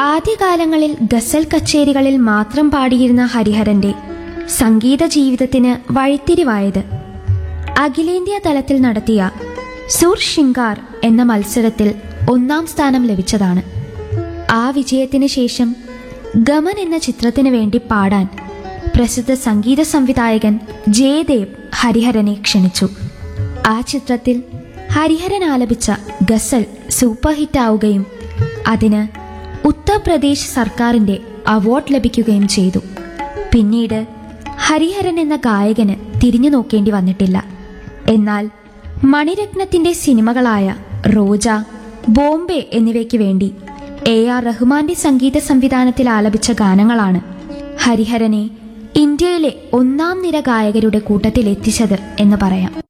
ആദ്യകാലങ്ങളിൽ ഗസൽ കച്ചേരികളിൽ മാത്രം പാടിയിരുന്ന ഹരിഹരന്റെ സംഗീത ജീവിതത്തിന് വഴിത്തിരിവായത് അഖിലേന്ത്യാ തലത്തിൽ നടത്തിയ സുർ ഷിങ്കാർ എന്ന മത്സരത്തിൽ ഒന്നാം സ്ഥാനം ലഭിച്ചതാണ് ആ വിജയത്തിന് ശേഷം ഗമൻ എന്ന ചിത്രത്തിന് വേണ്ടി പാടാൻ പ്രസിദ്ധ സംഗീത സംവിധായകൻ ജയദേവ് ഹരിഹരനെ ക്ഷണിച്ചു ആ ചിത്രത്തിൽ ഹരിഹരൻ ആലപിച്ച ഗസൽ സൂപ്പർ ഹിറ്റാവുകയും അതിന് ഉത്തർപ്രദേശ് സർക്കാരിന്റെ അവാർഡ് ലഭിക്കുകയും ചെയ്തു പിന്നീട് ഹരിഹരൻ എന്ന ഗായകന് തിരിഞ്ഞു നോക്കേണ്ടി വന്നിട്ടില്ല എന്നാൽ മണിരത്നത്തിന്റെ സിനിമകളായ റോജ ബോംബെ എന്നിവയ്ക്ക് വേണ്ടി എ ആർ റഹ്മാന്റെ സംഗീത സംവിധാനത്തിൽ ആലപിച്ച ഗാനങ്ങളാണ് ഹരിഹരനെ ഇന്ത്യയിലെ ഒന്നാം നിര ഗായകരുടെ കൂട്ടത്തിൽ എത്തിച്ചത് എന്ന് പറയാം